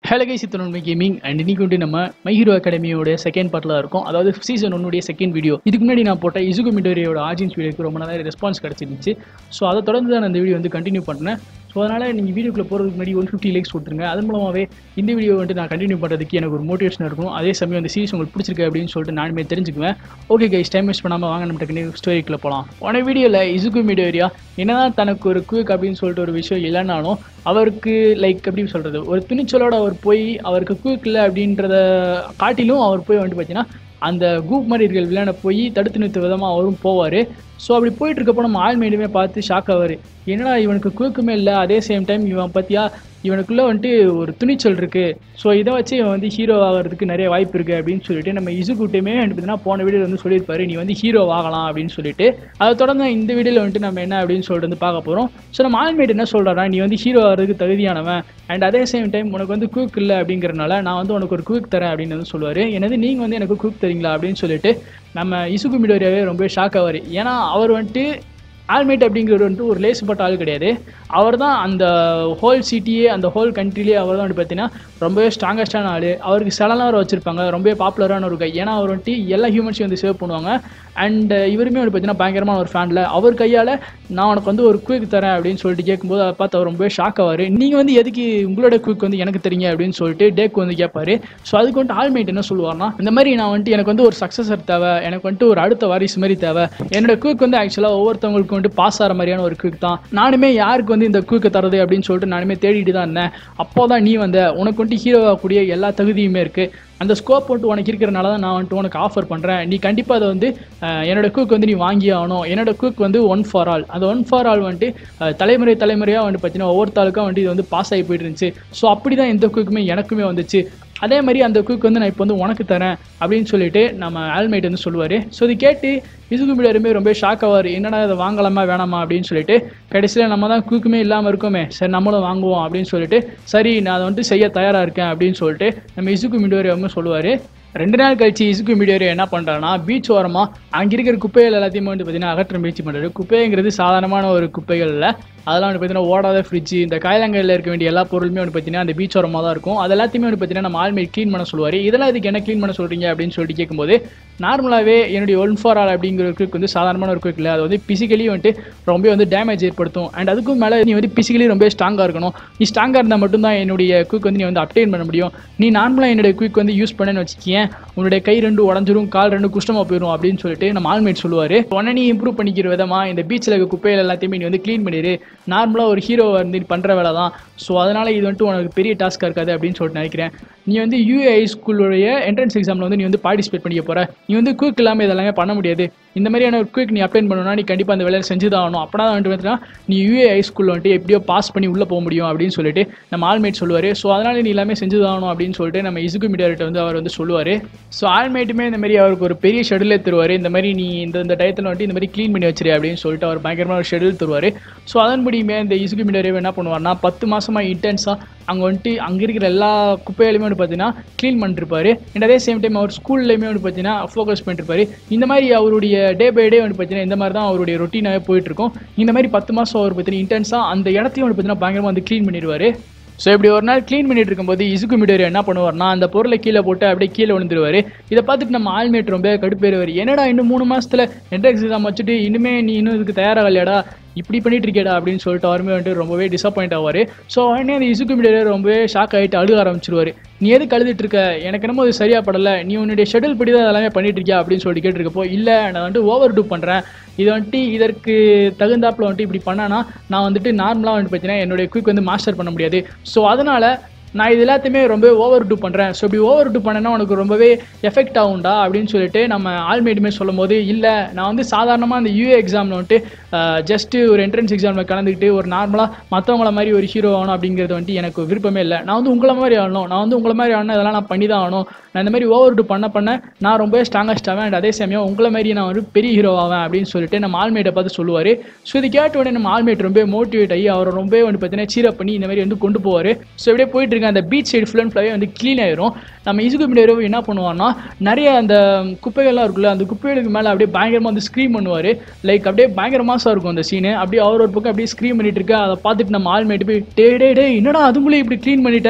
hello guys இத்தனை gaming and இன்னைக்கு வந்து நம்ம மை ஹீரோ அகாடமியோட செகண்ட் பார்ட்டில் இருக்கும் அதாவது சீசன் ஒன்னுடைய செகண்ட் வீடியோ இதுக்கு முன்னாடி நான் போட்ட இசுகு மிடோரியோட ஆடியன்ஸ் வீடியோக்கு ரொம்ப நல்லா ரெஸ்பான்ஸ் கிடச்சிருந்துச்சு ஸோ அதை தொடர்ந்து தான் நான் இந்த வீடியோ வந்து கண்டினியூ பண்ணேன் ஸோ அதனால் நீங்கள் வீடியோக்குள்ள போகிறதுக்கு முன்னாடி ஒன் ஃபிஃப்டி லைக்ஸ் கொடுத்துருங்க அதன் மூலமாகவே இந்த வீடியோ வந்துட்டு நான் கண்டினியூ பண்ணுறதுக்கு எனக்கு ஒரு மோட்டிவேஷன் இருக்கும் அதே சமயம் அந்த சீரிஸ் உங்களுக்கு பிடிச்சிருக்கு அப்படின்னு சொல்லிட்டு நானுமே தெரிஞ்சுக்குவேன் ஓகே கைஸ் டைம் வேஸ்ட் பண்ணாமல் வாங்க நம்ம டக்குனு ஸ்டோரிக்குள்ளே போகலாம் போன வீடியோவில் இசுகு மிடோரியா என்னதான் தனக்கு ஒரு குயிக் அப்படின்னு சொல்லிட்டு ஒரு விஷயம் இல்லைனாலும் அவருக்கு லைக் எப்படி சொல்கிறது ஒரு துணிச்சலோட அவர் போய் அவருக்கு குயிக் இல்லை அப்படின்றத காட்டிலும் அவர் போய் வந்துட்டு பார்த்தீங்கன்னா அந்த கூப் மாதிரி இருக்கிற வில்லனை போய் தடுத்து நிறுத்த விதமாக அவரும் போவார் ஸோ அப்படி போயிட்டு இருக்கப்போ நம்ம ஆள்மேடுமே பார்த்து ஷாக் ஆவார் என்னடா இவனுக்கு குயிக்குமே இல்லை அதே சேம் டைம் இவன் பார்த்தியா இவனுக்குள்ளே வந்துட்டு ஒரு துணிச்சல் இருக்குது ஸோ இதை வச்சு இவன் வந்து ஹீரோ ஆகிறதுக்கு நிறைய வாய்ப்பு இருக்குது அப்படின்னு சொல்லிட்டு நம்ம இசுகுட்டையுமே வந்து பார்த்தீங்கன்னா போன வீடியோ வந்து சொல்லியிருப்பாரு நீ வந்து ஹீரோ ஆகலாம் அப்படின்னு சொல்லிட்டு அதை தொடர்ந்து இந்த வீடியோவில் வந்துட்டு நம்ம என்ன அப்படின்னு சொல்லிட்டு வந்து பார்க்க போகிறோம் ஸோ நம்ம ஆல்மேட் என்ன சொல்கிறாரா நீ வந்து ஹீரோ ஆகிறதுக்கு தகுதியானவன் அண்ட் அதே சேம் டைம் உனக்கு வந்து குயிக் இல்லை அப்படிங்கிறனால நான் வந்து உனக்கு ஒரு குயிக் தரேன் அப்படின்னு வந்து சொல்லுவார் என்னது நீங்கள் வந்து எனக்கு குயிக் தரீங்களா அப்படின்னு சொல்லிட்டு நம்ம இசுகு மிடோரியாவே ரொம்ப ஷாக் ஆவார் ஏன்னா அவர் வந்துட்டு ஆல்மேட் அப்படிங்கிறவர் வந்துட்டு ஒரு லேசுப்பட்ட ஆள் கிடையாது அவர் தான் அந்த ஹோல் சிட்டியே அந்த ஹோல் கண்ட்ரிலேயே அவர் தான் வந்து பார்த்தீங்கன்னா ரொம்பவே ஸ்ட்ராங்கஸ்டான ஆள் அவருக்கு சிலலாம் வர வச்சுருப்பாங்க ரொம்பவே பாப்புலரான ஒரு கை ஏன்னா அவர் வந்துட்டு எல்லா ஹியூமன்ஸையும் வந்து சேவ் பண்ணுவாங்க அண்ட் இவருமே வந்து பார்த்தீங்கன்னா பயங்கரமான ஒரு ஃபேனில் அவர் கையால் நான் உனக்கு வந்து ஒரு குயிக் தரேன் அப்படின்னு சொல்லிட்டு கேட்கும்போது அதை பார்த்து அவர் ரொம்பவே ஷாக் ஆவார் நீங்கள் வந்து எதுக்கு உங்களோட குயிக் வந்து எனக்கு தெரியுங்க அப்படின்னு சொல்லிட்டு டேக் வந்து கேட்பாரு ஸோ அதுக்கு வந்துட்டு ஆல்மேட் என்ன சொல்லுவார்னா இந்த மாதிரி நான் வந்துட்டு எனக்கு வந்து ஒரு சக்ஸஸர் தேவை எனக்கு வந்துட்டு ஒரு அடுத்த வாரிசு மாதிரி தேவை என்னோட குயிக் வந்து ஆக்சுவலாக ஒவ்வொருத்தவங்களுக்கு வந்துட்டு பாஸ் ஆகிற மாதிரியான ஒரு குயிக் தான் நானுமே யாருக்கு வந்து இந்த குயிக்கை தரது அப்படின்னு சொல்லிட்டு நானுமே தேடிட்டு தான் இருந்தேன் அப்போ தான் நீ வந்த உனக்கு வந்துட்டு ஹீரோ ஆகக்கூடிய எல்லா தகுதியுமே இருக்குது அந்த ஸ்கோப் வந்துட்டு உனக்கு இருக்கிறனால தான் நான் வந்துட்டு உனக்கு ஆஃபர் பண்ணுறேன் நீ கண்டிப்பாக அதை வந்து அஹ், என்னோட குக் வந்து நீ வாங்கி ஆகணும் என்னோட குக் வந்து ஒன் ஃபார் ஆல் அந்த ஒன் ஃபார் ஆல் வந்துட்டு அஹ், தலைமுறை தலைமுறையாக வந்துட்டு பார்த்தீங்கன்னா ஒவ்வொருத்தாளுக்கும் வந்துட்டு இது வந்து பாஸ் ஆகி போயிட்டு இருந்துச்சு ஸோ அப்படி தான் எந்த குக்குமே எனக்குமே வந்துச்சு அதே மாதிரி அந்த குக் வந்து நான் இப்போ வந்து உனக்கு தரேன் அப்படின்னு சொல்லிட்டு நம்ம ஆல்மைட் வந்து சொல்லுவார் ஸோ இது கேட்டு இதுக்கு முன்னாடியுமே ரொம்ப ஷாக் ஆவார் என்னடா இதை வாங்கலாமா வேணாமா அப்படின்னு சொல்லிட்டு கடைசியில் நம்ம தான் குக்குமே இல்லாமல் இருக்கோமே சரி நம்மளும் வாங்குவோம் அப்படின்னு சொல்லிட்டு சரி நான் அதை வந்துட்டு செய்ய தயாராக இருக்கேன் அப்படின்னு சொல்லிட்டு நம்ம இசுக்கு மிடோரியாவும் சொல்லுவார் ரெண்டு நாள் கழிச்சு இசுக்கு மிடோரியா என்ன பண்ணுறான்னா பீச் ஓரமாக அங்கே இருக்கிற குப்பைகள் எல்லாத்தையுமே வந்து பார்த்தீங்கன்னா அகற்ற முயற்சி பண்ணுறாரு குப்பைங்கிறது சாதாரணமான ஒரு குப்பைகள் இல்லை அதெல்லாம் வந்து பார்த்தீங்கன்னா ஓடாத ஃப்ரிட்ஜ் இந்த காயலங்கையில் இருக்க வேண்டிய எல்லா பொருளுமே வந்து பார்த்தீங்கன்னா அந்த பீச் ஓரமாக தான் இருக்கும் அது எல்லாத்தையுமே வந்து பார்த்தீங்கன்னா நம்ம ஆல்மேட் க்ளீன் பண்ண சொல்லுவார் இதெல்லாம் இதுக்கு என்ன க்ளீன் பண்ண சொல்கிறீங்க அப்படின்னு சொல்லிட்டு கேட்கும்போது நார்மலாகவே என்னுடைய ஒன் ஃபார் ஆல் அப்படிங்கிற ஒரு குவிக் வந்து சாதாரணமான ஒரு குவிக் இல்லை அது வந்து பிசிக்கலி வந்துட்டு ரொம்ப வந்து டேமேஜ் ஏற்படுத்தும் அண்ட் அதுக்கும் மேலே நீ வந்து பிசிக்கலி ரொம்ப ஸ்ட்ராங்காக இருக்கணும் நீ ஸ்ட்ராங்காக இருந்தால் மட்டும்தான் என்னுடைய குவிக் வந்து நீ வந்து அப்டேன் பண்ண முடியும் நீ நார்மலாக என்னுடைய குவிக் வந்து யூஸ் பண்ணேன்னு வச்சுக்கேன் உன்னுடைய கை ரெண்டு உடஞ்சிரும் கால் ரெண்டு குஷ்டமாக போயிடும் அப்படின்னு சொல்லிட்டு நம்ம ஆல்மேட் சொல்லுவார் உடனே நீ இம்ப்ரூவ் பண்ணிக்கிற விதமாக இந்த பீச்சில் இருக்க குப்பைகள் எல்லாத்தையுமே நீ வந்து க்ளீன் பண்ணிடு நார்மலாக ஒரு ஹீரோ வந்து நீ பண்ணுற வேலை தான் ஸோ அதனால் இது வந்துட்டு உனக்கு பெரிய டாஸ்க்காக இருக்காது அப்படின்னு சொல்லிட்டு நினைக்கிறேன் நீ வந்து யூஏஐ ஸ்கூலுடைய என்ட்ரன்ஸ் எக்ஸாமில் வந்து நீ வந்து பார்ட்டிசிபேட் பண்ணிக்க போகிற நீ வந்து குயிக் இல்லாமல் இதெல்லாமே பண்ண முடியாது இந்த மாதிரியான ஒரு குயிக் நீ அப்ளை பண்ணணும்னா நீ கண்டிப்பாக அந்த வேலையை செஞ்சு தான் ஆகணும் அப்படின்னா வந்துட்டு பார்த்தீங்கன்னா நீ யூஏஐ ஸ்கூலில் வந்துட்டு எப்படியோ பாஸ் பண்ணி உள்ளே போக முடியும் அப்படின்னு சொல்லிட்டு நம்ம ஆல்மேட் சொல்லுவார் ஸோ அதனால் நீ எல்லாமே செஞ்சு தான் ஆகணும் அப்படின்னு சொல்லிட்டு நம்ம இசுக்கு மீடியாட்ட வந்து அவர் வந்து சொல்லுவார் ஸோ ஆல்மேட்டுமே இந்த மாதிரி அவருக்கு ஒரு பெரிய ஷெடியூலே தருவார் இந்த மாதிரி நீ இந்த இந்த டயத்தில் வந்துட்டு இந்த மாதிரி க்ளீன் பண்ணி வச்சிரு அப்படின்னு சொல்லிட்டு அவர் பயங்கரமான ஒரு ஷெடியூல் தருவார் ஸோ அதன்படியுமே இந்த இசுக்கு மீடியாவே என்ன பண்ணுவார்னா பத்து மாதமாக இன்டென்ஸாக அங்கே வந்துட்டு அங்கே இருக்கிற எல்லா குப்பைகளையுமே வந்து பார்த்தீங்கன்னா க்ளீன் பண்ணிருப்பாரு அண்ட் அதே சேம் டைம் அவர் ஸ்கூல்லையுமே வந்து பார்த்தீங்கன்னா ஃபோக்கஸ் பண்ணிருப்பாரு இந்த மாதிரி அவருடைய டே பை டே வந்து பார்த்தீங்கன்னா இந்த மாதிரி தான் அவருடைய ரொட்டீனாகவே போயிட்டு இருக்கும் இந்த மாதிரி பத்து மாதம் அவர் பார்த்தீங்கன்னா இன்டென்ஸாக அந்த இடத்தையும் வந்து பார்த்தீங்கன்னா பயங்கரமாக வந்து க்ளீன் பண்ணிடுவார் ஸோ இப்படி ஒரு நாள் க்ளீன் பண்ணிட்டு இருக்கும்போது இசுக்கு மிடர் என்ன பண்ணுவார்னா அந்த பொருளை கீழே போட்டு அப்படியே கீழே விழுந்துருவாரு இதை பார்த்துட்டு நம்ம ஆல்மேட் ரொம்ப கடுப்பேறுவார் என்னடா இன்னும் மூணு மாசத்துல என்ட்ரன்ஸ் எக்ஸாம் வச்சுட்டு இனிமே நீ இன்னும் இதுக்கு தயாராகலையாடா இப்படி பண்ணிட்டு இருக்கேடா அப்படின்னு சொல்லிட்டு அவருமே வந்துட்டு ரொம்பவே டிசப்பாயிண்ட் ஆவார் ஸோ உடனே அந்த இசுக்கு மிடர் ரொம்பவே ஷாக் ஆகிட்டு அழுக ஆரம்பிச்சிருவாரு நீ எதுக்கு அழுதுட்டு இருக்க எனக்கு என்னமோ அது சரியா படல நீ உன்னுடைய ஷெடியூல் படி தான் எல்லாமே பண்ணிட்டு இருக்கியா அப்படின்னு சொல்லிட்டு கேட்டிருக்கப்போ இல்லை நான் வந்துட்டு ஓவர் டூ பண்ணுறேன் இது வந்துட்டு இதற்கு தகுந்தாப்புல வந்துட்டு இப்படி பண்ணானா நான் வந்துட்டு நார்மலாக வந்துட்டு பார்த்தீங்கன்னா என்னுடைய குயிக் வந்து மாஸ்டர் பண்ண முடியாது ஸோ அதனால் நான் இது எல்லாத்தையுமே ரொம்ப ஓவர் டூ பண்ணுறேன் ஸோ இப்படி ஓவர் டூ பண்ணேன்னா உனக்கு ரொம்பவே எஃபெக்ட் ஆகும்டா அப்படின்னு சொல்லிட்டு நம்ம ஆல்மேட்டுமே சொல்லும் போது இல்லை நான் வந்து சாதாரணமாக அந்த யூஏ எக்ஸாமில் வந்துட்டு ஜஸ்ட்டு ஒரு என்ட்ரன்ஸ் எக்ஸாமில் கலந்துக்கிட்டு ஒரு நார்மலாக மற்றவங்கள மாதிரி ஒரு ஹீரோ ஆகணும் அப்படிங்கிறது வந்துட்டு எனக்கு விருப்பமே இல்லை நான் வந்து உங்களை மாதிரி ஆகணும் நான் வந்து உங்களை மாதிரி ஆகணும் இதெல்லாம் நான் பண்ணி தான் ஆகணும் நான் இந்த மாதிரி ஓவர் டூ பண்ண பண்ண நான் ரொம்பவே ஸ்ட்ராங்கஸ்ட் ஆவேன் அண்ட் அதே சமயம் உங்களை மாதிரி நான் ஒரு பெரிய ஹீரோ ஆவேன் அப்படின்னு சொல்லிட்டு நம்ம ஆல்மேட்டை பார்த்து சொல்லுவார் ஸோ இது கேட்ட உடனே நம்ம ஆல்மேட் ரொம்ப மோட்டிவேட் ஆகி அவரை ரொம்பவே வந்து பார்த்தீங்கன்னா சீரப் பண்ணி இந்த மாதிரி வந்து கொண்டு போவார் ஸோ இப்படியே போயிட்டு இருக்க அந்த பீச் சைடு ஃபுல் அண்ட் ஃபுல்லாகவே வந்து க்ளீன் ஆயிரும் நம்ம இசுகு மிடரோ என்ன பண்ணுவார்னா நிறைய அந்த குப்பைகள்லாம் இருக்குல்ல அந்த குப்பைகளுக்கு மேலே அப்படியே பயங்கரமாக வந்து ஸ்க்ரீம் பண்ணுவார் லைக் அப்படியே பயங்கர மாசம் இருக்கும் அந்த சீனு அப்படியே அவர் ஒரு பக்கம் அப்படியே ஸ்க்ரீம் பண்ணிட்டு இருக்க அதை பார்த்துட்டு நம்ம ஆல்மேட்டு போய் டே டே டே என்னடா அதுங்களே இப்படி க்ளீன் பண்ணிட்ட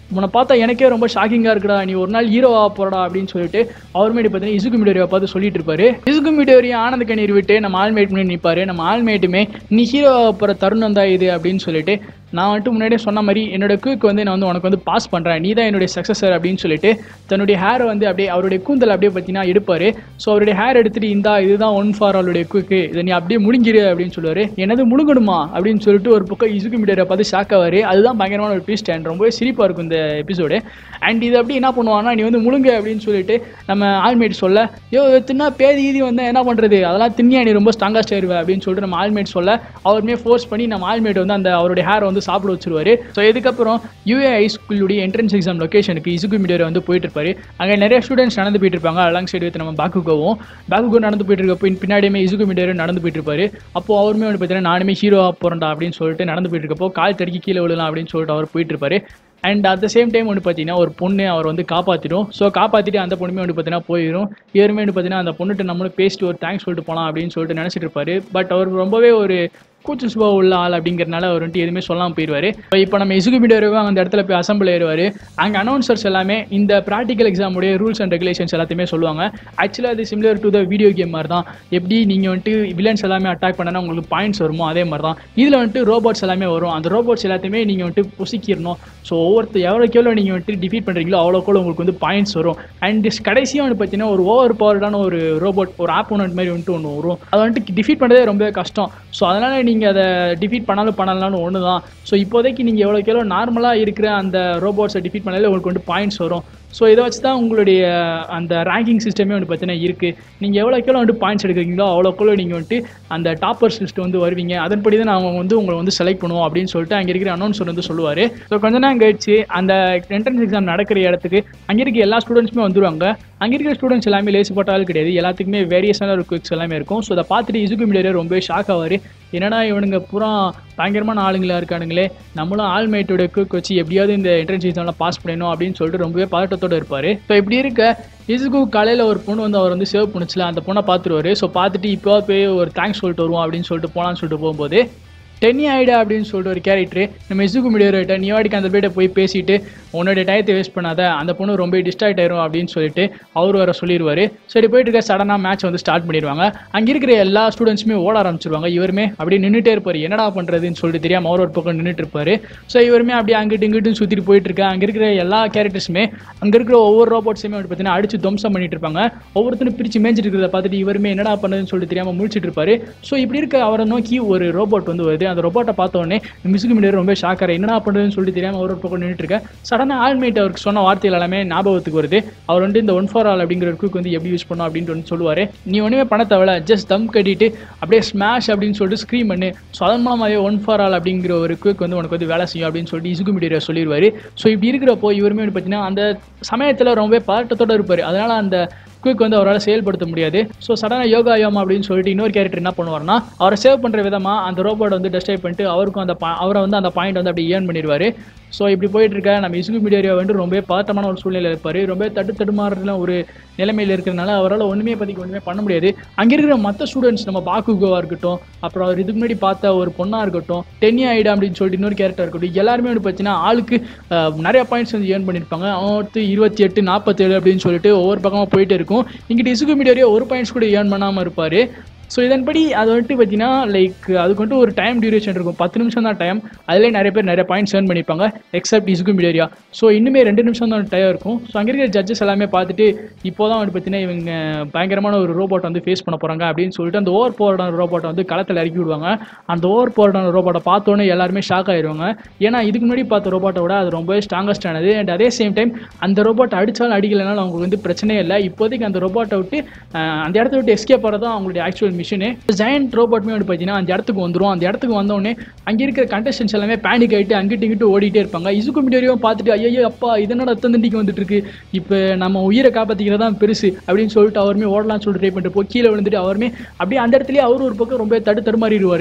உன்னை பார்த்தா எனக்கே ரொம்ப ஷாக்கிங்காக இருக்குடா நீ ஒரு நாள் ஹீரோவா போறடா அப்படின்னு சொல்லிட்டு அவர்மேட்டு பார்த்தீங்கன்னா இசுகு மிடோரியை பார்த்து சொல்லிட்டு இருப்பாரு இசுகு மிடோரி ஆனந்த கண்ணீர் விட்டு நம்ம ஆல்மேட் முன்னாடி நிற்பாரு நம்ம ஆல்மேட்டுமே நீ ஹீரோவா போகிற தருணம் தான் இது அப்படின்னு சொல்லிட்டு நான் வந்துட்டு முன்னாடியே சொன்ன மாதிரி என்னோட குயிக் வந்து நான் வந்து உனக்கு வந்து பாஸ் பண்ணுறேன் நீ தான் என்னுடைய சக்ஸஸர் அப்படின்னு சொல்லிட்டு தன்னுடைய ஹேரை வந்து அப்படியே அவருடைய கூந்தல் அப்படியே பார்த்தீங்கன்னா எடுப்பார் ஸோ அவருடைய ஹேர் எடுத்துட்டு இந்தா இதுதான் ஒன் ஃபார் அவளுடைய குயிக்கு இதை நீ அப்படியே முழுங்கிரு அப்படின்னு சொல்லுவார் என்னது முழுங்கணுமா அப்படின்னு சொல்லிட்டு ஒரு பக்கம் இசுக்கு மீடியரை பார்த்து ஷாக் ஆவார் அதுதான் பயங்கரமான ஒரு ட்விஸ்ட் அண்ட் ரொம்பவே சிரிப்பாக இருக்கும் இந்த எபிசோடு அண்ட் இது அப்படி என்ன பண்ணுவான்னா நீ வந்து முழுங்க அப்படின்னு சொல்லிட்டு நம்ம ஆல்மேட் சொல்ல யோ தின்னா பேதி ஈதி வந்தால் என்ன பண்ணுறது அதெல்லாம் தின்னியா நீ ரொம்ப ஸ்ட்ராங்காக சேருவேன் அப்படின்னு சொல்லிட்டு நம்ம ஆல்மேட் சொல்ல அவருமே ஃபோர்ஸ் பண்ணி நம்ம ஆல்மேட் வந்து அந்த அவருடைய ஹேரை வந்து சாப்பிட வச்சிருவாரு ஸோ இதுக்கப்புறம் யூஏ ஹை ஸ்கூலுடைய என்ட்ரன்ஸ் எக்ஸாம் லொக்கேஷனுக்கு இசுகு மீடியர் வந்து போயிட்டு இருப்பாரு அங்கே நிறைய ஸ்டூடெண்ட்ஸ் நடந்து போயிட்டு இருப்பாங்க அலாங் சைடு வித் நம்ம பேக்குகவும் பேக்குகோ நடந்து போயிட்டு இருக்கப்போ பின் பின்னாடியுமே இசுகு மீடியர் நடந்து போயிட்டு இருப்பாரு அப்போ அவருமே வந்து பார்த்தீங்கன்னா நானுமே ஹீரோவாக போகிறேன்டா அப்படின்னு சொல்லிட்டு நடந்து போயிட்டு இருக்கப்போ கால் தடுக்கி கீழே விழலாம் அப்படின்னு சொல்லிட்டு அவர் போயிட்டு இருப்பாரு and at the same time வந்து பார்த்தீங்கன்னா ஒரு பொண்ணு அவர் வந்து காப்பாற்றிடும் ஸோ காப்பாற்றிட்டு அந்த பொண்ணுமே வந்து பார்த்தீங்கன்னா போயிடும் இவருமே வந்து பார்த்தீங்கன்னா அந்த பொண்ணுகிட்ட நம்மளும் பேசிட்டு ஒரு தேங்க்ஸ் சொல்லிட்டு போகலாம் அப்படின்னு சொல்லிட்டு நினச்சிட்டு இருப்பாரு பட் அவர் ரொம்பவே ஒரு கூச்ச சுபாவம் உள்ள ஆள் அப்படிங்கிறனால அவர் வந்துட்டு எதுவுமே சொல்லாமல் போயிடுவார் இப்போ நம்ம இசுகு மீடியாவே அந்த இடத்துல போய் அசம்பிள் ஏறுவார் அங்கே அனௌன்சர்ஸ் எல்லாமே இந்த ப்ராக்டிக்கல் எக்ஸாமுடைய ரூல்ஸ் அண்ட் ரெகுலேஷன்ஸ் எல்லாத்தையுமே சொல்லுவாங்க ஆக்சுவலாக அது similar to the video game மாதிரி தான் எப்படி நீங்கள் வந்துட்டு வில்லன்ஸ் எல்லாமே அட்டாக் பண்ணனா உங்களுக்கு பாயிண்ட்ஸ் வருமோ அதே மாதிரி தான் இதில் வந்துட்டு ரோபோட்ஸ் எல்லாமே வரும் அந்த ரோபோட்ஸ் எல்லாத்தையுமே நீங்கள் வந்துட்டு புசிக்கிடணும் ஸோ ஒவ்வொருத்தர் எவ்வளோக்கு எவ்வளோ நீங்கள் வந்துட்டு டிஃபீட் பண்ணுறீங்களோ அவ்வளோக்கு உங்களுக்கு வந்து பாயிண்ட்ஸ் வரும் அண்ட் கடைசியாக வந்து பார்த்தீங்கன்னா ஒரு ஓவர் பவர்டான ஒரு ரோபோட் ஒரு ஆப்போனட் மாதிரி வந்துட்டு ஒன்று வரும் அதை வந்துட்டு டிஃபீட் பண்ணுறதே ரொம்ப கஷ்டம் ஸோ அதனால் நீங்கள் அதை டிஃபீட் பண்ணாலும் பண்ணலாம்னு ஒன்று தான் ஸோ இப்போதைக்கு நீங்கள் எவ்வளோக்கு எவ்வளோ நார்மலாக இருக்கிற அந்த ரோபோட்ஸை டிஃபீட் பண்ணாலே உங்களுக்கு வந்து பாயிண்ட்ஸ் வரும் ஸோ இதை வச்சு தான் உங்களுடைய அந்த ரேங்கிங் சிஸ்டமே வந்து பார்த்தீங்கன்னா இருக்குது நீங்கள் எவ்வளோக்கு எவ்வளோ வந்துட்டு பாயிண்ட்ஸ் எடுக்கிறீங்களோ அவ்வளோக்குள்ள நீங்கள் வந்துட்டு அந்த டாப்பர்ஸ் லிஸ்ட் வந்து வருவீங்க அதன்படி தான் அவங்க வந்து உங்களை வந்து செலக்ட் பண்ணுவோம் அப்படின்னு சொல்லிட்டு அங்கே இருக்கிற அனௌன்சர் வந்து சொல்லுவார் ஸோ கொஞ்ச நேரம் கழிச்சு அந்த என்ட்ரன்ஸ் எக்ஸாம் நடக்கிற இடத்துக்கு அங்கே இருக்க எல்லா ஸ்டூடெண்ட்ஸுமே வந்துருவாங்க அங்கே இருக்கிற ஸ்டூடெண்ட்ஸ் எல்லாமே லேசுப்பட்டாலும் கிடையாது எல்லாத்துக்குமே வேரியஸான ஒரு குவிக்ஸ் எல்லாமே இருக்கும் ஸோ அதை பார்த்துட்டு இசுக்கு மீடியா ரொம்ப ஷாக் ஆவார் என்னடா இவனுங்க பூரா பயங்கரமான ஆளுங்களா இருக்கானுங்களே நம்மளும் ஆல்மேட்டோட குக் வச்சு எப்படியாவது இந்த என்ட்ரன்ஸ் எக்ஸாமில் பாஸ் பண்ணணும் அப்படின்னு சொல்லிட்டு ரொம்பவே பதட்டத்தோடு இருப்பார் ஸோ இப்படி இருக்க இசுக்கு காலையில் ஒரு பொண்ணு வந்து அவர் வந்து சேவ் பண்ணுச்சுல அந்த பொண்ணை பார்த்துருவாரு ஸோ பார்த்துட்டு இப்போ போய் ஒரு தேங்க்ஸ் சொல்லிட்டு வருவோம் அப்படின்னு சொல்லிட்டு போகலான்னு சொல்லிட்டு போகும்போது டென்னி ஆயிடா அப்படின்னு சொல்லிட்டு ஒரு கேரக்டர் நம்ம இசுக்கு மீடியோட்ட நீ வாடிக்கு அந்த பேட்டை போய் பேசிட்டு உன்னோட டயத்தை வேஸ்ட் பண்ணாத அந்த பொண்ணு ரொம்ப டிஸ்ட்ராக்ட் ஆயிரும் அப்படின்னு சொல்லிட்டு அவர் வர சொல்லிடுவாரு சரி போயிட்டு இருக்க சடனாக மேட்ச் வந்து ஸ்டார்ட் பண்ணிடுவாங்க அங்கே இருக்கிற எல்லா ஸ்டூடெண்ட்ஸுமே ஓட ஆரம்பிச்சிருவாங்க இவருமே அப்படியே நின்றுட்டே இருப்பார் என்னடா பண்ணுறதுன்னு சொல்லிட்டு தெரியாமல் அவர் ஒரு பக்கம் நின்றுட்டு இருப்பாரு ஸோ இவருமே அப்படியே அங்கிட்டு இங்கிட்டு சுற்றிட்டு போயிட்டு இருக்க அங்கே இருக்கிற எல்லா கேரக்டர்ஸுமே அங்கே இருக்கிற ஒவ்வொரு ரோபோட்ஸுமே வந்து பார்த்தீங்கன்னா அடிச்சு துவம்சம் பண்ணிட்டு இருப்பாங்க ஒவ்வொருத்தரும் பிரித்து மேய்ஞ்சிட்டு இருக்கிறத பார்த்துட்டு இவருமே என்னடா பண்ணுறதுன்னு சொல்லிட்டு தெரியாமல் முழிச்சிட்டு இருப்பாரு ஸோ இப்படி இருக்க அவரை நோக்கி ஒரு ரோபோட் வந்து வருது அந்த ரோபோட்டை பார்த்த உடனே மிசுக்கு மீடியர் ரொம்ப ஷாக்கர் என்னடா பண்ணுறதுன்னு சொல்லிட்டு தெரியாமல் அவர் ஒரு பக்கம் நின்றுட்டு இருக்க சடனாக ஆல்மேட் அவருக்கு சொன்ன வார்த்தைகள் எல்லாமே ஞாபகத்துக்கு வருது அவர் வந்து இந்த ஒன் ஃபார் ஆல் அப்படிங்கிற குக் வந்து எப்படி யூஸ் பண்ணும் அப்படின்ட்டு வந்து சொல்லுவார் நீ ஒன்றுமே பண்ண தேவையில்ல ஜஸ்ட் தம் கட்டிட்டு அப்படியே ஸ்மாஷ் அப்படின்னு சொல்லிட்டு ஸ்க்ரீம் பண்ணு ஸோ அதன் மூலமாகவே ஒன் ஃபார் ஆல் அப்படிங்கிற ஒரு குக் வந்து உனக்கு வந்து வேலை செய்யும் அப்படின்னு சொல்லிட்டு இசுகு மீடியர் சொல்லிடுவார் ஸோ இப்படி இருக்கிறப்போ இவருமே வந்து பார்த்தீங்கன்னா அந்த சமயத்தில் ரொம்பவே பதட்டத்தோடு இருப்பார் அதனால் அந்த குயிக் வந்து அவரால் செயல்படுத்த முடியாது ஸோ சடனாக யோகா யோமா அப்படின்னு சொல்லிட்டு இன்னொரு கேரக்டர் என்ன பண்ணுவார்னா அவரை சேவ் பண்ணுற விதமாக அந்த ரோபோட் வந்து டெஸ்டைப் பண்ணிட்டு அவருக்கும் அந்த pa- அவரை வந்து அந்த பாயிண்ட் வந்து அப்படி ஏர்ன் பண்ணிடுவார் ஸோ இப்படி போயிட்டு இருக்க நம்ம இசுகு மீடியா வந்து ரொம்ப பதட்டமான ஒரு சூழ்நிலையில் இருப்பார் ரொம்ப தட்டு தடுமாறுல ஒரு நிலைமையில் இருக்கிறதுனால அவரால் ஒன்றுமே பற்றிக்கு ஒன்றுமே பண்ண முடியாது அங்கே இருக்கிற மற்ற ஸ்டூடெண்ட்ஸ் நம்ம பாக்குகோவாக இருக்கட்டும் அப்புறம் அவர் இதுக்கு முன்னாடி பார்த்த ஒரு பொண்ணாக இருக்கட்டும் டென்னி ஆயிடா அப்படின்னு சொல்லிட்டு இன்னொரு கேரக்டர் இருக்கட்டும் எல்லாருமே வந்து பார்த்தீங்கன்னா ஆளுக்கு அஹ், நிறைய பாயிண்ட்ஸ் வந்து ஏர்ன் பண்ணியிருப்பாங்க அவத்து இருபத்தி எட்டு நாற்பத்தேழு அப்படின்னு சொல்லிட்டு ஒவ்வொரு பக்கமாக போயிட்டு இருக்கும் இங்கிட்ட இசுகு மீடியாவே ஒரு பாயிண்ட்ஸ் கூட ஏர்ன் பண்ணாமல் இருப்பார் ஸோ இதன்படி அது வந்துட்டு பார்த்தீங்கன்னா லைக் அதுக்கு வந்துட்டு ஒரு டைம் டியூரேஷன் இருக்கும் பத்து நிமிஷம் தான் டைம் அதிலே நிறைய பேர் நிறைய பாயிண்ட்ஸ் ஏர்ன் பண்ணிப்பாங்க எக்ஸப்ட் இசுகு மீடியா ஸோ இன்னுமே ரெண்டு நிமிஷம் தான் டைம் இருக்கும் ஸோ அங்கே இருக்கிற ஜட்ஜஸ் எல்லாமே பார்த்துட்டு இப்போ தான் வந்து பார்த்தீங்கன்னா இவங்க பயங்கரமான ஒரு ரோபோட் வந்து ஃபேஸ் பண்ண போகிறாங்க அப்படின்னு சொல்லிட்டு அந்த ஓவர் போர்டான ரோபோட்டை வந்து களத்தில் இறக்கி விடுவாங்க அந்த ஓவர் போர்டான ரோபோட்டை பார்த்தோன்னே எல்லாருமே ஷாக் ஆயிடுவாங்க ஏன்னா இதுக்கு முன்னாடி பார்த்த ரோபோட்டை விட அது ரொம்பவே ஸ்ட்ராங்கஸ்ட் ஆனது அண்ட் அதே சேம் டைம் அந்த ரோபோட் அடித்தாலும் அடிக்கலைனாலும் அவங்களுக்கு வந்து பிரச்சனையே இல்லை இப்போதைக்கு அந்த ரோபோட்டை விட்டு அஹ், அந்த இடத்த விட்டு எஸ்கேப் ஆகிறது தான் அவங்களுடைய ஆக்சுவல் மிஷினு ஜெயண்ட் ரோபோட்மே வந்து பார்த்தீங்கன்னா அந்த இடத்துக்கு வந்துடும் அந்த இடத்துக்கு வந்தோடனே அங்கே இருக்கிற கண்டஸ்டன்ஸ் எல்லாமே பேனிக் ஆகிட்டு அங்கிட்டு இங்கிட்டு ஓடிட்டே இருப்பாங்க இசுக்கு மீடியாவும் பார்த்துட்டு ஐயோ அப்பா இதனோட தந்தண்டிக்கு வந்துட்டு இருக்கு இப்போ நம்ம உயிரை காப்பாற்றிக்கிறது தான் பெருசு அப்படின்னு சொல்லிட்டு அவருமே ஓடலாம்னு சொல்லிட்டு ட்ரை பண்ணிட்டு போய் கீழே விழுந்துட்டு அவருமே அப்படியே அந்த இடத்துலயே அவரும் ஒரு பக்கம் ரொம்ப தடு தடுமாறிடுவார்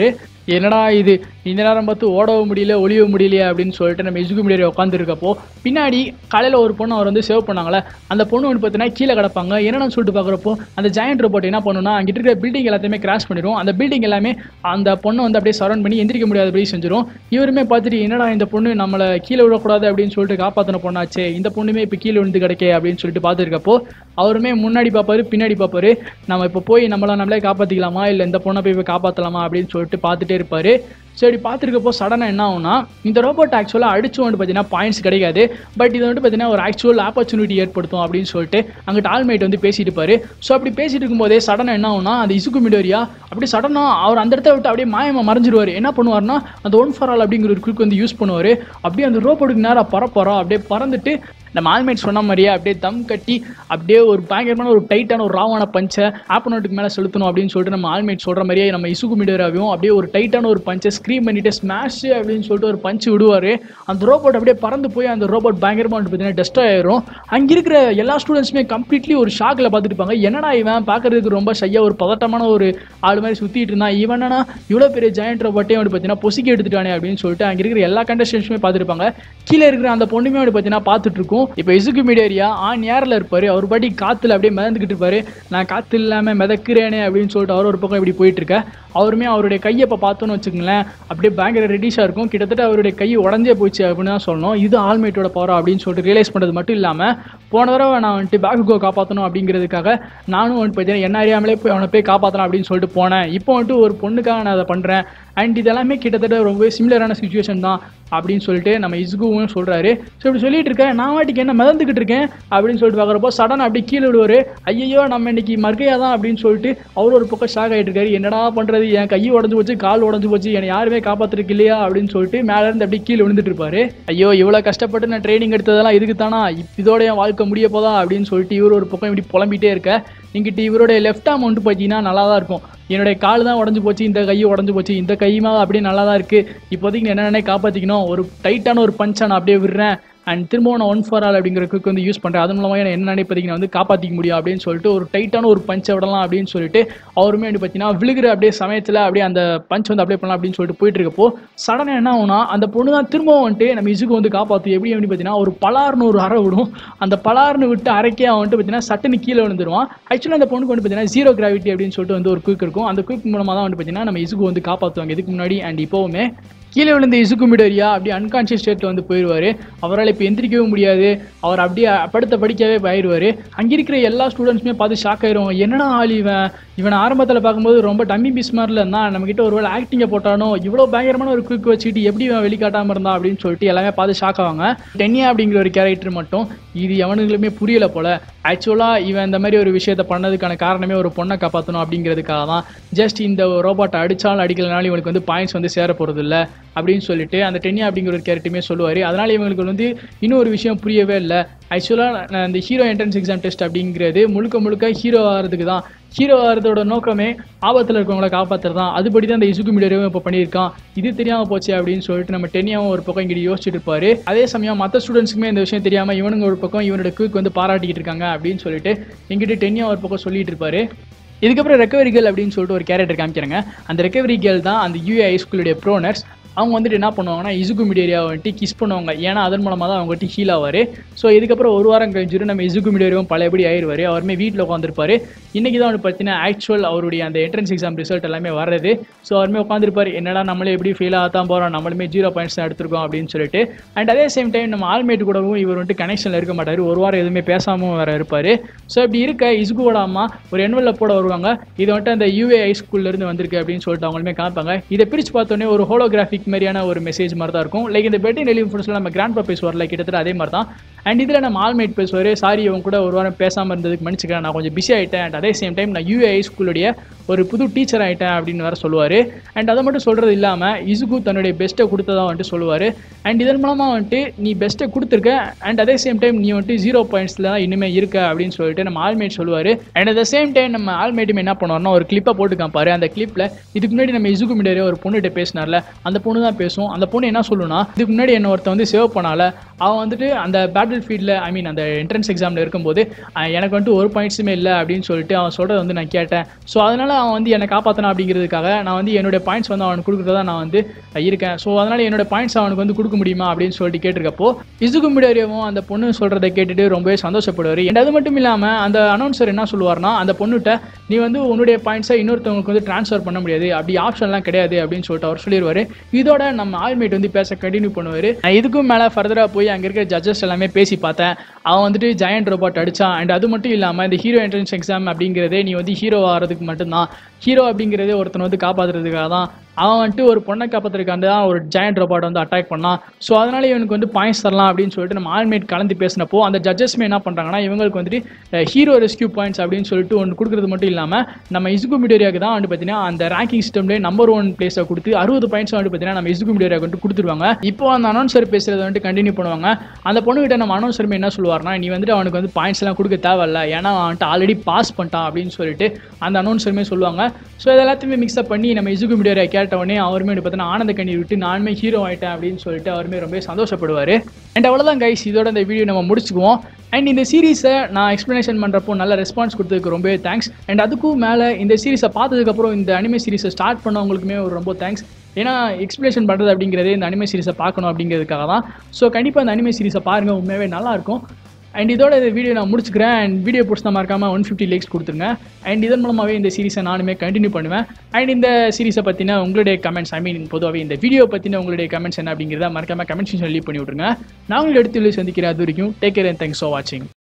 என்னடா இது இந்த நேரம் பார்த்து ஓடவும் முடியல ஒளிய முடியலையே அப்படின்னு சொல்லிட்டு நம்ம இசுகு முடியல உட்காந்துருக்கப்போ பின்னாடி காலையில் ஒரு பொண்ணு அவர் வந்து சேவ் பண்ணாங்களே அந்த பொண்ணு வந்து பார்த்தீங்கன்னா கீழே கிடப்பாங்க என்னன்னு சொல்லிட்டு பார்க்குறப்போ அந்த ஜாயிண்ட் ரோபோட் என்ன பண்ணுன்னா அங்கிட்டு இருக்கிற பில்டிங் எல்லாத்தையுமே கிராஷ் பண்ணிடும் அந்த பில்டிங் எல்லாமே அந்த பொண்ணை வந்து அப்படியே சரௌண்ட் பண்ணி எந்திரிக்க முடியாதபடி செஞ்சிடும் இவருமே பார்த்துட்டு என்னடா இந்த பொண்ணு நம்மளை கீழே விடக்கூடாது அப்படின்னு சொல்லிட்டு காப்பாற்றின பொண்ணாச்சே இந்த பொண்ணுமே இப்போ கீழே விழுந்து கிடைக்கே அப்படின்னு சொல்லிட்டு பார்த்துருக்கப்போ அவருமே முன்னாடி பார்ப்பாரு பின்னாடி பார்ப்பாரு நம்ம இப்போ போய் நம்மளை நம்மளே காப்பாற்றிக்கலாமா இல்லை இந்த பொண்ணை போய் போய் காப்பாற்றலாமா அப்படின்னு சொல்லிட்டு பார்த்துட்டே இருப்பாரு சரி பார்த்துருக்கப்போ சடனாக என்ன ஆகும்னா இந்த ரோபோட் ஆக்சுவலாக அடிச்சு வந்து பார்த்தீங்கன்னா பாயிண்ட்ஸ் கிடைக்காது பட் இது வந்து பார்த்தீங்கன்னா ஒரு ஆக்சுவல் ஆப்பர்ச்சுனிட்டி ஏற்படுத்தும் அப்படின்னு சொல்லிட்டு அங்கிட்ட ஆல்மேட் வந்து பேசிட்டு இருப்பாரு ஸோ அப்படி பேசிட்டு இருக்கும்போதே சடனாக என்ன ஆகும்னா அந்த இசுக்கு மிடோரியா அப்படி சடனாக அவர் அந்த இடத்த விட்டு அப்படியே மாயமாக மறைஞ்சிருவார் என்ன பண்ணுவார்னா அந்த ஒன் ஃபார் ஆல் அப்படிங்கிற ஒரு குயிக் வந்து யூஸ் பண்ணுவார் அப்படியே அந்த ரோபோட்டுக்கு நேராக பரப்போகிறோம் அப்படியே பறந்துட்டு நம்ம ஆல்மேட் சொன்ன மாதிரியே அப்படியே தம் கட்டி அப்படியே ஒரு பயங்கரமான ஒரு டைட்டான ஒரு ராவான பஞ்சை ஆப்பனோட்டுக்கு மேலே செலுத்தணும் அப்படின்னு சொல்லிட்டு நம்ம ஆல்மேட் சொல்கிற மாதிரியே நம்ம இசுகு மிடராவையும் அப்படியே ஒரு டைட்டான ஒரு பஞ்சை ஸ்க்ரீம் பண்ணிட்டு ஸ்மாஷ் அப்படின்னு சொல்லிட்டு ஒரு பஞ்சு விடுவார் அந்த ரோபோட் அப்படியே பறந்து போய் அந்த ரோபோட் பயங்கரமாக வந்து பார்த்தீங்கன்னா டெஸ்ட்ராய் ஆயிரும் அங்கே இருக்கிற எல்லா ஸ்டூடெண்ட்ஸுமே கம்ப்ளீட்லி ஒரு ஷாக்கில் பார்த்துட்டு இருப்பாங்க என்னடா இவன் பார்க்கறதுக்கு ரொம்ப ஷையாக ஒரு பதட்டமான ஒரு ஆள் மாதிரி சுற்றிட்டு இருந்தான் இவனா இவ்வளோ பெரிய ஜாயிண்ட் ரோபோட்டே வந்து பார்த்தீங்கன்னா பொசுக்கி எடுத்துட்டானே அப்படின்னு சொல்லிட்டு அங்கே இருக்கிற எல்லா கண்டஸ்டன்ஸுமே பார்த்துருப்பாங்க கீழே இருக்கிற அந்த பொண்ணுமே வந்து பார்த்தீங்கன்னா பார்த்துட்டு இருக்கும் இப்போ இசுக்கு மீடியா ஆன் ஏரில் இருப்பார் அவர் பாட்டி காற்றுல அப்படியே மிதந்துக்கிட்டு இருப்பாரு நான் காற்று இல்லாமல் மிதக்கிறேனே அப்படின்னு சொல்லிட்டு அவர் ஒரு பக்கம் இப்படி போயிட்டு இருக்க அவருமே அவருடைய கையை இப்போ பார்த்தோன்னு வச்சுக்கோங்களேன் அப்படியே பயங்கர ரெடிஷாக இருக்கும் கிட்டத்தட்ட அவருடைய கை உடஞ்சே போச்சு அப்படின்னு தான் சொல்லணும் இது ஆல்மேட்டோட பவர் அப்படின்னு சொல்லிட்டு ரியலைஸ் பண்ணுறது மட்டும் இல்லாமல் போன தடவை நான் வந்துட்டு பேக்குகோ காப்பாற்றணும் அப்படிங்கிறதுக்காக நானும் வந்துட்டு பார்த்தீங்கன்னா என்ன அறியாமலே போய் அவனை போய் காப்பாற்றலாம் அப்படின்னு சொல்லிட்டு போனேன் இப்போ வந்துட்டு ஒரு பொண்ணுக்காக நான் அதை பண்ணுறேன் அண்ட் இதெல்லாமே கிட்டத்தட்ட ரொம்பவே சிமிலரான சுச்சுவேஷன் தான் அப்படின்னு சொல்லிட்டு நம்ம இஸ்குவும் சொல்கிறாரு ஸோ இப்படி சொல்லிட்டு இருக்கேன் நான் வாட்டிக்கு என்ன மிதந்துக்கிட்டு இருக்கேன் அப்படின்னு சொல்லிட்டு பார்க்குறப்போ சடன் அப்படி கீழே விடுவார் ஐயோ நம்ம இன்னைக்கு மர்க்கையா தான் அப்படின்னு சொல்லிட்டு அவர் ஒரு பக்கம் ஷாக் ஆகிட்டு இருக்காரு என்னடா பண்ணுறது என் கை உடஞ்சு போச்சு கால் உடஞ்சு போச்சு என்னை யாருமே காப்பாத்துறதுக்கு இல்லையா அப்படின்னு சொல்லிட்டு மேலே இருந்து அப்படியே கீழே விழுந்துட்டு இருப்பாரு ஐயோ இவ்வளோ கஷ்டப்பட்டு நான் ட்ரைனிங் எடுத்ததெல்லாம் இதுக்கு தானா இதோட என் வாழ்க்கை முடிய போதா அப்படின்னு சொல்லிட்டு இவர் ஒரு பக்கம் இப்படி புலம்பிட்டே இருக்க இங்கிட்டு இவருடைய லெஃப்ட் ஆம் வந்துட்டு பார்த்தீங்கன்னா நல்லா தான் இருக்கும் என்னுடைய கால் தான் உடஞ்சு போச்சு இந்த கை உடஞ்சு போச்சு இந்த கையுமா அப்படியே நல்லா தான் இருக்குது இப்போதைக்கு நான் என்னென்ன காப்பாற்றிக்கணும் ஒரு டைட்டான ஒரு பஞ்சை நான் அப்படியே விடுறேன் அண்ட் திரும்பவும் நான் ஒன் ஃபார் ஆல் அப்படிங்கிற குக் வந்து யூஸ் பண்ணுறேன் அதன் மூலமாக நான் என்ன நினைப்பதைக்கு நான் வந்து காப்பாற்றிக்க முடியும் அப்படின்னு சொல்லிட்டு ஒரு டைட்டான ஒரு பஞ்சை விடலாம் அப்படின்னு சொல்லிட்டு அவருமே வந்து பார்த்தீங்கன்னா விழுகிற அப்படியே சமயத்தில் அப்படியே அந்த பஞ்ச் வந்து அப்ளை பண்ணலாம் அப்படின்னு சொல்லிட்டு போயிட்டு இருக்கப்போ சடனாக என்ன ஆகும்னா அந்த பொண்ணு தான் திரும்பவும் வந்துட்டு நம்ம இசுக்கு வந்து காப்பாற்றும் எப்படி அப்படின்னு பார்த்தீங்கன்னா ஒரு பலார்னு ஒரு அறை விடும் அந்த பலார்னு விட்டு அரைக்கே அவன் வந்துட்டு பார்த்தீங்கன்னா சட்டுன்னு கீழே விழுந்துருவான் ஆக்சுவலாக அந்த பொண்ணுக்கு வந்து பார்த்தீங்கன்னா ஜீரோ கிராவிட்டி அப்படின்னு சொல்லிட்டு வந்து ஒரு குயிக் இருக்கும் அந்த குயிக் மூலமாக தான் வந்து பார்த்தீங்கன்னா நம்ம இசுக்கு வந்து காப்பாற்றுவாங்க இதுக்கு முன்னாடி அண்ட் இப்போவுமே கீழே விழுந்த இசுக்கு மிடரியா அப்படியே அன்கான்ஷியஸ் ஸ்டேட்டில் வந்து போயிடுவார் அவரால் இப்போ எந்திரிக்கவே முடியாது அவர் அப்படியே படுத்த படிக்கவே போயிடுவார் அங்கே இருக்கிற எல்லா ஸ்டூடெண்ட்ஸுமே பார்த்து ஷாக் ஆயிரும் என்னடா ஆள் இவன் இவன் ஆரம்பத்தில் பார்க்கும்போது ரொம்ப டம்மி பீஸ் மாதிரில இருந்தான் நம்மக்கிட்ட ஒரு வேளை ஆக்டிங்கை போட்டானோ இவ்வளோ பயங்கரமான ஒரு குயிக் வச்சுக்கிட்டு எப்படி இவன் வெளிக்காட்டாமல் இருந்தான் அப்படின்னு சொல்லிட்டு எல்லாமே பார்த்து ஷாக் ஆவாங்க டென்னியா அப்படிங்கிற ஒரு கேரக்டர் மட்டும் இது எவனுங்களுமே புரியல போல ஆக்சுவலாக இவன் இந்த மாதிரி ஒரு விஷயத்த பண்ணதுக்கான காரணமே ஒரு பொண்ணை காப்பாற்றணும் அப்படிங்கிறதுக்காக தான் ஜஸ்ட் இந்த ரோபோட்டை அடித்தாலும் அடிக்கலனாலும் இவனுக்கு வந்து பாயிண்ட்ஸ் வந்து சேர போகிறது இல்லை அப்படின்னு சொல்லிட்டு அந்த டென்னியா அப்படிங்கிற ஒரு கேரக்டருமே சொல்லுவார் அதனால் இவங்களுக்கு வந்து இன்னும் ஒரு விஷயம் புரியவே இல்லை ஆக்சுவலாக இந்த ஹீரோ என்ட்ரன்ஸ் எக்ஸாம் டெஸ்ட் அப்படிங்கிறது முழுக்க முழுக்க ஹீரோ ஆகிறதுக்கு தான் ஹீரோ ஆகிறதோட நோக்கமே ஆபத்தில் இருக்கவங்கள காப்பாற்றுறது தான் அதுபடி தான் அந்த இசுக்கு மீடியாவும் இப்போ பண்ணியிருக்கான் இது தெரியாமல் போச்சு அப்படின்னு சொல்லிட்டு நம்ம டென்னியாவும் ஒரு பக்கம் இங்கிட்டு யோசிச்சுட்டு இருப்பாரு அதே சமயம் மற்ற ஸ்டூடெண்ட்ஸுக்குமே இந்த விஷயம் தெரியாமல் இவனுங்க ஒரு பக்கம் இவனோட குயிக் வந்து பாராட்டிக்கிட்டு இருக்காங்க அப்படின்னு சொல்லிட்டு எங்கிட்ட டென்னியா ஒரு பக்கம் சொல்லிட்டு இருப்பாரு இதுக்கப்புறம் ரெக்கவரி கேர்ள் அப்படின்னு சொல்லிட்டு ஒரு கேரக்டர் காமிக்கிறாங்க அந்த ரெக்கவரி கேர்ள் தான் அந்த யூஏ ஹைஸ்கூலுடைய ப்ரோனர்ஸ் அவங்க வந்துட்டு என்ன பண்ணுவாங்கன்னா இசுகு மிடேரியாவை வந்துட்டு கிஸ் பண்ணுவாங்க ஏன்னா அதன் மூலமாக தான் அவங்க வந்துட்டு ஹீல் ஆவார் ஸோ இதுக்கப்புறம் ஒரு வாரம் கழிஞ்சிட்டு நம்ம இசுகு மிடேரியாவும் பழையபடி ஆயிடுவார் அவருமே வீட்டில் உட்காந்துருப்பாரு இன்றைக்கி தான் வந்து பார்த்தீங்கன்னா ஆக்சுவல் அவருடைய அந்த என்ட்ரன்ஸ் எக்ஸாம் ரிசல்ட் எல்லாமே வர்றது ஸோ அவருமே உட்காந்துருப்பாரு என்னடா நம்மளே எப்படி ஃபெயில் ஆகத்தான் போகிறோம் நம்மளுமே ஜீரோ பாயிண்ட்ஸ் தான் எடுத்திருக்கோம் அப்படின்னு சொல்லிட்டு அண்ட் அதே சேம் டைம் நம்ம ஆல்மேட் கூடவும் இவர் வந்துட்டு கனெக்ஷனில் இருக்க மாட்டார் ஒரு வாரம் எதுவுமே பேசாமல் வேறு இருப்பார் ஸோ இப்படி இருக்க இசுகுவோட அம்மா ஒரு என்வெல்ல போட வருவாங்க இது வந்துட்டு அந்த யூஏ ஹைஸ்கூல்லேருந்து வந்திருக்கு அப்படின்னு சொல்லிட்டு அவங்களுமே காமிப்பாங்க இதை பிரித்து பார்த்தோன்னே ஒரு ஹோலோகிராஃபிக் மாதிரியான ஒரு மெசேஜ் மாதிரி தான் இருக்கும் லைக் இந்த பெட்டின் எலியும் ஃபுட்ஸில் நம்ம கிராண்ட் பா பேசுவார்ல கிட்டத்தட்ட அதே மாதிரி தான் அண்ட் இதில் நம்ம ஆல்மேட் பேசுவார் சாரி அவங்க கூட ஒரு வாரம் பேசாமல் இருந்ததுக்கு மன்னிச்சுக்கிறேன் நான் கொஞ்சம் பிஸி ஆகிட்டேன் அண்ட் அதே சேம் டைம் நான் யூஏ ஸ்கூலுடைய ஒரு புது டீச்சர் ஆகிட்டேன் அப்படின்னு வேறு சொல்லுவார் அண்ட் அதை மட்டும் சொல்கிறது இல்லாமல் இசுகு தன்னுடைய பெஸ்ட்டை கொடுத்ததாக வந்துட்டு சொல்லுவார் அண்ட் இதன் மூலமாக வந்துட்டு நீ பெஸ்ட்டை கொடுத்துருக்க அண்ட் அதே சேம் டைம் நீ வந்துட்டு ஜீரோ பாயிண்ட்ஸில் தான் இனிமேல் இருக்க அப்படின்னு சொல்லிட்டு நம்ம ஆல்மேட் சொல்லுவார் அண்ட் அட் சேம் டைம் நம்ம ஆல்மேட்டும் என்ன பண்ணுவார்னா ஒரு கிளிப்பை போட்டு காப்பாரு அந்த கிளிப்பில் இதுக்கு முன்னாடி நம்ம இசுகு மிடரே ஒரு பொண்ணுகிட்ட பேசினார்ல அந்த பொண்ணு தான் பேசும் அந்த பொண்ணு என்ன சொல்லுனா இதுக்கு முன்னாடி என்ன ஒருத்தன் வந்து சேவ் பண்ணால அவன் வந்துட்டு அந்த பேட்டில் ஃபீல்டில் ஐ மீன் அந்த என்ட்ரன்ஸ் எக்ஸாமில் இருக்கும்போது அஹ், எனக்கு வந்துட்டு ஒரு பாயிண்ட்ஸுமே இல்லை அப்படின்னு சொல்லிட்டு அவன் சொல்கிறத வந்து நான் கேட்டேன் ஸோ அதனால் அவன் வந்து என்னை காப்பாற்றணும் அப்படிங்கிறதுக்காக நான் வந்து என்னுடைய பாயிண்ட்ஸ் வந்து அவனுக்கு கொடுக்குறதா நான் வந்து இருக்கேன் ஸோ அதனால் என்னோட பாயிண்ட்ஸ் அவனுக்கு வந்து கொடுக்க முடியுமா அப்படின்னு சொல்லிட்டு கேட்டிருக்கப்போ இசுகு மிடோரியாவும் அந்த பொண்ணு சொல்கிறத கேட்டுட்டு ரொம்பவே சந்தோஷப்படுவார் and அது மட்டும் இல்லாமல் அந்த அனௌன்சர் என்ன சொல்லுவார்னா அந்த பொண்ணுகிட்ட நீ வந்து உன்னுடைய பாயிண்ட்ஸை இன்னொருத்தவங்களுக்கு வந்து ட்ரான்ஸ்ஃபர் பண்ண முடியாது அப்படி ஆப்ஷன்லாம் கிடையாது அப்படின்னு சொல்லிட்டு அவர் சொல்லிடுவார் இதோட நம்ம ஆல்மேட் வந்து பேச கண்டினியூ பண்ணுவார் நான் இதுக்கும் மேலே ஃபர்தராக போய் அங்கே இருக்கிற ஜட்ஜஸ் எல்லாமே பேசி பார்த்தேன் அவன் வந்துட்டு ஜெயண்ட் ரோபோட் அடிச்சான் அண்ட் அது மட்டும் இல்லாமல் இந்த ஹீரோ என்ட்ரன்ஸ் எக்ஸாம் அப்படிங்கிறதே நீ வந்து ஹீரோ ஆகிறதுக்கு மட்டும்தான் ஹீரோ அப்படிங்கிறதே ஒருத்தனை வந்து காப்பாற்றுறதுக்காக தான் அவன் வந்துட்டு ஒரு பொண்ணை காப்பாற்றுறதுக்காண்டி தான் ஒரு ஜெயண்ட் ரோபாட் வந்து அட்டாக் பண்ணான் ஸோ அதனால இவனுக்கு வந்து பாயிண்ட்ஸ் தரலாம் அப்படின்னு சொல்லிட்டு நம்ம ஆல்மேட் கலந்து பேசினப்போ அந்த ஜட்ஜஸ்மே என்ன பண்ணுறாங்கன்னா இவங்களுக்கு வந்துட்டு ஹீரோ ரெஸ்கியூ பாயிண்ட்ஸ் அப்படின்னு சொல்லிட்டு ஒன்று கொடுக்குறது மட்டும் இல்லாமல் நம்ம இசுகு மிடோரியாவுக்கு தான் வந்து பார்த்தீங்கன்னா அந்த ரேங்கிங் சிஸ்டம்லேயே நம்பர் ஒன் பிளேஸை கொடுத்து அறுபது பாயிண்ட்ஸ் வந்து பார்த்தீங்கன்னா நம்ம இசுகு மிடோரியாவுக்கு வந்து கொடுத்துருவாங்க இப்போ அந்த அனௌன்சர் பேசுறதை வந்துட்டு கண்டினியூ பண்ணுவாங்க அந்த பொண்ணுகிட்ட நம்ம அனௌன்சருமே என்ன சொல்லுவார்னா நீ வந்துட்டு அவனுக்கு வந்து பாயிண்ட்ஸ் எல்லாம் கொடுக்க தேவையில்ல ஏன்னா அவன் வந்துட்டு ஆல்ரெடி பாஸ் பண்ணிட்டான் அப்படின்னு சொல்லிட்டு அந்த அனௌன்சருமே சொல்லுவாங்க ஸோ இது எல்லாத்தையுமே மிக்ஸ்அப் பண்ணி நம்ம இசுகு மிடோரியா கேட்ட உடனே அவருமே வந்து பார்த்தீங்கன்னா ஆனந்த கண்ணீர் விட்டு நானுமே ஹீரோ ஆயிட்டேன் அப்படின்னு சொல்லிட்டு அவருமே ரொம்ப சந்தோஷப்படுவார் அண்ட் அவ்வளோதான் கைஸ் இதோட இந்த வீடியோ நம்ம முடிச்சுக்குவோம் அண்ட் இந்த சீரிஸை நான் எக்ஸ்ப்ளனேஷன் பண்ணுறப்போ நல்ல ரெஸ்பான்ஸ் கொடுத்ததுக்கு ரொம்பவே தேங்க்ஸ் அண்ட் அதுக்கும் மேலே இந்த சீரிஸை பார்த்ததுக்கப்புறம் இந்த அனிமே சீரிஸை ஸ்டார்ட் பண்ணவங்களுக்குமே ஒரு ரொம்ப தேங்க்ஸ் ஏன்னா எக்ஸ்பிளேஷன் பண்ணுறது அப்படிங்கிறதே இந்த அனிமே சீரிஸை பார்க்கணும் அப்படிங்கிறதுக்காக தான் ஸோ கண்டிப்பாக இந்த அனிமே சீரிஸை பாருங்கள் உண்மையாகவே நல்லாயிருக்கும் அண்ட் இதோட இந்த வீடியோ நான் முடிச்சுக்கிறேன் அண்ட் வீடியோ பிடிச்சா மறக்காமல் ஒன் ஃபிஃப்டி லைக்ஸ் கொடுத்துருங்க அண்ட் இதன் மூலமாகவே இந்த சீரிஸை நானுமே கண்டினியூ பண்ணுவேன் அண்ட் இந்த சீரிஸை பற்றின உங்களுடைய கமெண்ட்ஸ் ஐ மீன் பொதுவாகவே இந்த வீடியோ பற்றின உங்களுடைய கமெண்ட்ஸ் என்ன அப்படிங்கிறத மறக்காமல் கமெண்ட்ஸ் லீவ் பண்ணி விட்ருங்க நான் உங்களை எடுத்து சந்திக்கிறேன் அது வரைக்கும் take care and thanks for வாட்சிங்